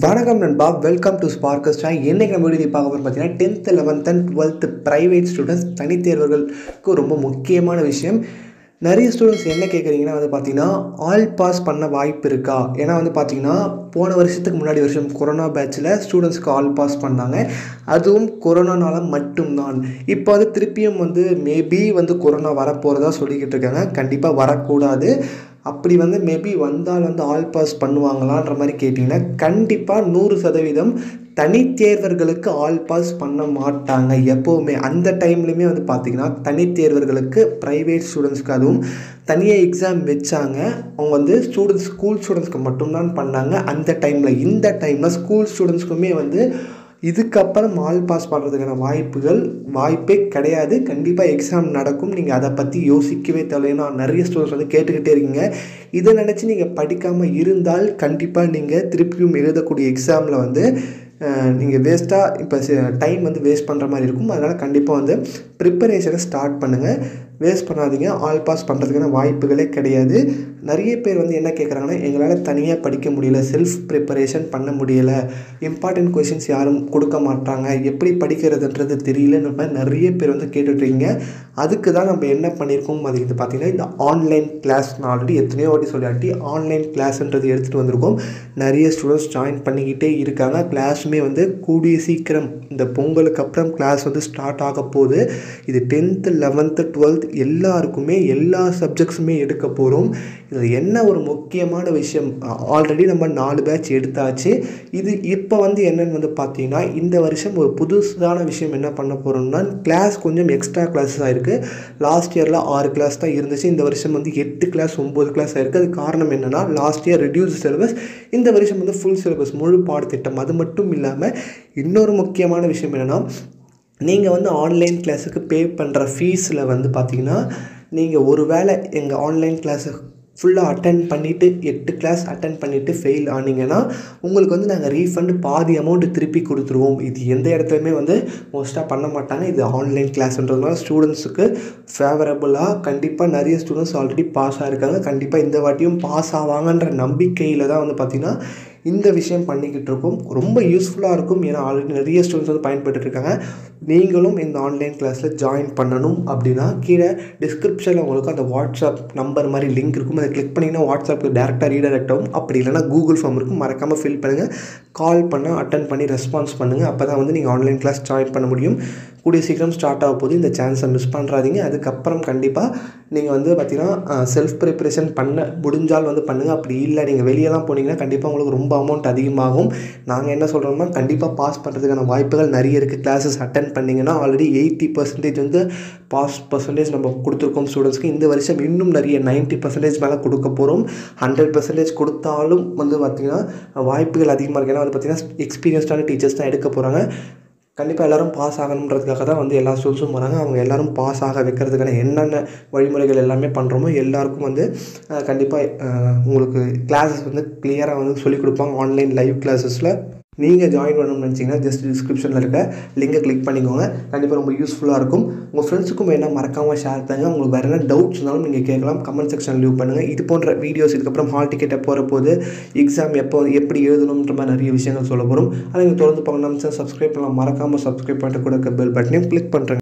வணக்கம் நண்பா welcome to ஸ்பார்க்கஸ்டா என்னைக்கு நம்ம வீடியோ பார்க்க போகிறோம் பார்த்தீங்கன்னா tenth eleventh and twelfth private students தனித்தேர்வர்களுக்கு ரொம்ப முக்கியமான விஷயம் நிறைய ஸ்டூடெண்ட்ஸ் என்ன கேட்குறீங்கன்னா வந்து பார்த்தீங்கன்னா ஆல் பாஸ் பண்ண வாய்ப்பு இருக்கா ஏன்னா வந்து பார்த்தீங்கன்னா போன வருஷத்துக்கு முன்னாடி வருஷம் கொரோனா பேட்சில் ஸ்டூடெண்ட்ஸ்க்கு ஆல் பாஸ் பண்ணாங்க அதுவும் கொரோனானால மட்டும்தான் இப்போ வந்து திருப்பியும் வந்து மேபி வந்து கொரோனா வரப்போகிறதா சொல்லிக்கிட்டு இருக்காங்க கண்டிப்பாக வரக்கூடாது அப்படி வந்து மேபி வந்தால் வந்து ஆல் பாஸ் பண்ணுவாங்களான்ற மாதிரி கேட்டிங்கன்னா கண்டிப்பாக நூறு சதவீதம் தனித்தேர்வர்களுக்கு ஆல் பாஸ் பண்ண மாட்டாங்க எப்போவுமே அந்த டைம்லையுமே வந்து பார்த்திங்கன்னா தனித்தேர்வர்களுக்கு ப்ரைவேட் ஸ்டூடெண்ட்ஸ்க்கு அதுவும் தனியாக எக்ஸாம் வச்சாங்க அவங்க வந்து ஸ்டூடெண்ட்ஸ் ஸ்கூல் ஸ்டூடெண்ட்ஸ்க்கு மட்டும்தான் பண்ணாங்க அந்த டைமில் இந்த டைமில் ஸ்கூல் ஸ்டூடெண்ட்ஸ்க்குமே வந்து இதுக்கப்புறம் ஆல் பாஸ் பண்ணுறதுக்கான வாய்ப்புகள் வாய்ப்பே கிடையாது கண்டிப்பாக எக்ஸாம் நடக்கும் நீங்கள் அதை பற்றி யோசிக்கவே தேவைன்னா நிறைய ஸ்டூடெண்ட்ஸ் வந்து கேட்டுக்கிட்டே இருக்கீங்க இதை நினச்சி நீங்கள் படிக்காமல் இருந்தால் கண்டிப்பாக நீங்கள் திருப்பியும் எழுதக்கூடிய எக்ஸாமில் வந்து நீங்கள் வேஸ்ட்டாக இப்போ டைம் வந்து வேஸ்ட் பண்ணுற மாதிரி இருக்கும் அதனால் கண்டிப்பாக வந்து ப்ரிப்பரேஷனை ஸ்டார்ட் பண்ணுங்கள் வேஸ்ட் பண்ணாதீங்க ஆல் பாஸ் பண்ணுறதுக்கான வாய்ப்புகளே கிடையாது நிறைய பேர் வந்து என்ன கேட்குறாங்கன்னா எங்களால் தனியாக படிக்க முடியல செல்ஃப் ப்ரிப்பரேஷன் பண்ண முடியலை இம்பார்ட்டன்ட் கொஷின்ஸ் யாரும் கொடுக்க மாட்டாங்க எப்படி படிக்கிறதுன்றது தெரியலன்ற மாதிரி நிறைய பேர் வந்து கேட்டுட்ருக்கீங்க அதுக்கு தான் நம்ம என்ன பண்ணியிருக்கோம் அது இது பார்த்திங்கன்னா இந்த ஆன்லைன் கிளாஸ் நான் ஆல்ரெடி எத்தனையோ வாட்டி சொல்லியாட்டி ஆன்லைன் கிளாஸ்ன்றது எடுத்துகிட்டு வந்திருக்கோம் நிறைய ஸ்டூடெண்ட்ஸ் ஜாயின் பண்ணிக்கிட்டே இருக்காங்க கிளாஸுமே வந்து கூடிய சீக்கிரம் இந்த பொங்கலுக்கு அப்புறம் கிளாஸ் வந்து ஸ்டார்ட் ஆக போகுது இது டென்த்து லெவன்த்து டுவெல்த் எல்லாருக்குமே எல்லா சப்ஜெக்ட்ஸுமே எடுக்க போகிறோம் இதில் என்ன ஒரு முக்கியமான விஷயம் ஆல்ரெடி நம்ம நாலு பேட்ச் எடுத்தாச்சு இது இப்போ வந்து என்னென்னு வந்து பார்த்தீங்கன்னா இந்த வருஷம் ஒரு புதுசான விஷயம் என்ன பண்ண போகிறோம்னா கிளாஸ் கொஞ்சம் எக்ஸ்ட்ரா கிளாஸஸ் ஆகிருக்கு லாஸ்ட் இயரில் ஆறு கிளாஸ் தான் இருந்துச்சு இந்த வருஷம் வந்து எட்டு கிளாஸ் ஒம்பது கிளாஸ் ஆகிருக்கு அது காரணம் என்னென்னா லாஸ்ட் இயர் ரெடியூஸ் சிலபஸ் இந்த வருஷம் வந்து ஃபுல் சிலபஸ் முழு பாடத்திட்டம் அது மட்டும் இல்லாமல் இன்னொரு முக்கியமான விஷயம் என்னென்னா நீங்கள் வந்து ஆன்லைன் கிளாஸுக்கு பே பண்ணுற ஃபீஸில் வந்து பார்த்தீங்கன்னா நீங்கள் ஒரு வேளை எங்கள் ஆன்லைன் கிளாஸை ஃபுல்லாக அட்டன் பண்ணிவிட்டு எட்டு கிளாஸ் அட்டன் பண்ணிவிட்டு ஃபெயில் ஆனீங்கன்னா உங்களுக்கு வந்து நாங்கள் ரீஃபண்ட் பாதி அமௌண்ட்டு திருப்பி கொடுத்துருவோம் இது எந்த இடத்துலையுமே வந்து மோஸ்ட்டாக பண்ண மாட்டாங்க இது ஆன்லைன் கிளாஸ்ன்றதுனால ஸ்டூடெண்ட்ஸுக்கு ஃபேவரபுளாக கண்டிப்பாக நிறைய ஸ்டூடெண்ட்ஸ் ஆல்ரெடி பாஸ் ஆகிருக்காங்க கண்டிப்பாக இந்த வாட்டியும் பாஸ் ஆவாங்கன்ற நம்பிக்கையில் தான் வந்து பார்த்திங்கன்னா இந்த விஷயம் பண்ணிக்கிட்டு இருக்கோம் ரொம்ப யூஸ்ஃபுல்லாக இருக்கும் ஏன்னா ஆல்ரெடி நிறைய ஸ்டூடெண்ட்ஸ் வந்து பயன்பட்டு இருக்காங்க நீங்களும் இந்த ஆன்லைன் கிளாஸில் ஜாயின் பண்ணணும் அப்படின்னா கீழே டிஸ்கிரிப்ஷனில் உங்களுக்கு அந்த வாட்ஸ்அப் நம்பர் மாதிரி லிங்க் இருக்கும் அதை கிளிக் பண்ணிங்கன்னா வாட்ஸ்அப்புக்கு டேரெக்டாக ரீடைரக்ட் ஆகும் அப்படி இல்லைனா கூகுள் ஃபார்ம் இருக்கும் மறக்காமல் ஃபில் பண்ணுங்கள் கால் பண்ண அட்டன் பண்ணி ரெஸ்பான்ஸ் பண்ணுங்கள் அப்போ தான் வந்து நீங்கள் ஆன்லைன் கிளாஸ் ஜாயின் பண்ண முடியும் கூடிய சீக்கிரம் ஸ்டார்ட் ஆக போது இந்த சான்ஸை மிஸ் பண்ணுறாதீங்க அதுக்கப்புறம் கண்டிப்பாக நீங்கள் வந்து பார்த்திங்கன்னா செல்ஃப் ப்ரிப்பரேஷன் பண்ண முடிஞ்சால் வந்து பண்ணுங்கள் அப்படி இல்லை நீங்கள் வெளியெல்லாம் போனீங்கன்னா கண்டிப்பாக உங்களுக்கு ரொம்ப அமௌண்ட் அதிகமாகும் நாங்கள் என்ன சொல்கிறோம்னா கண்டிப்பாக பாஸ் பண்ணுறதுக்கான வாய்ப்புகள் நிறைய இருக்குது கிளாஸஸ் அட்டன் பண்ணிங்கன்னா ஆல்ரெடி எயிட்டி பர்சன்டேஜ் வந்து பாஸ் பர்சன்டேஜ் நம்ம கொடுத்துருக்கோம் ஸ்டூடெண்ட்ஸ்க்கு இந்த வருஷம் இன்னும் நிறைய நைன்ட்டி பர்சன்டேஜ் மேலே கொடுக்க போகிறோம் ஹண்ட்ரட் பர்சன்டேஜ் கொடுத்தாலும் வந்து பார்த்திங்கன்னா வாய்ப்புகள் அதிகமாக இருக்குது ஏன்னா வந்து பார்த்திங்கன்னா எக்ஸ்பீரியன்ஸ்டான டீச்சர்ஸ் தான் எடுக்க போகிறாங்க கண்டிப்பாக எல்லோரும் பாஸ் ஆகணுன்றதுக்காக தான் வந்து எல்லா ஸ்டூடெண்ட்ஸும் வராங்க அவங்க எல்லோரும் பாஸ் ஆக வைக்கிறதுக்கான என்னென்ன வழிமுறைகள் எல்லாமே பண்ணுறோமோ எல்லாருக்கும் வந்து கண்டிப்பாக உங்களுக்கு கிளாஸஸ் வந்து கிளியராக வந்து சொல்லிக் கொடுப்பாங்க ஆன்லைன் லைவ் கிளாஸஸில் நீங்கள் ஜாயின் பண்ணணும்னு நினச்சிங்கன்னா ஜஸ்ட் டிஸ்கிரிப்ஷனில் இருக்க லிங்கை கிளிக் பண்ணிக்கோங்க கண்டிப்பாக ரொம்ப யூஸ்ஃபுல்லாக இருக்கும் உங்கள் ஃப்ரெண்ட்ஸுக்கும் என்ன மறக்காமல் ஷேர் பண்ணுங்கள் உங்களுக்கு வேறு என்ன டவுட்ஸ் இருந்தாலும் நீங்கள் கேட்கலாம் கமெண்ட் செக்ஷன் லீவ் பண்ணுங்கள் இது போன்ற வீடியோஸ் இதுக்கப்புறம் ஹால் டிக்கெட்டை போகிற போது எக்ஸாம் எப்போ எப்படி எழுதணுன்ற மாதிரி நிறைய விஷயங்கள் சொல்ல போகிறோம் அதை நீங்கள் தொடர்ந்து பார்க்கணும் சப்ஸ்கிரைப் பண்ணலாம் மறக்காமல் சப்ஸ்கிரைப் பண்ணிட்டு கூட பெல் பட்டனையும் கிளிக் பண்ணுறேன்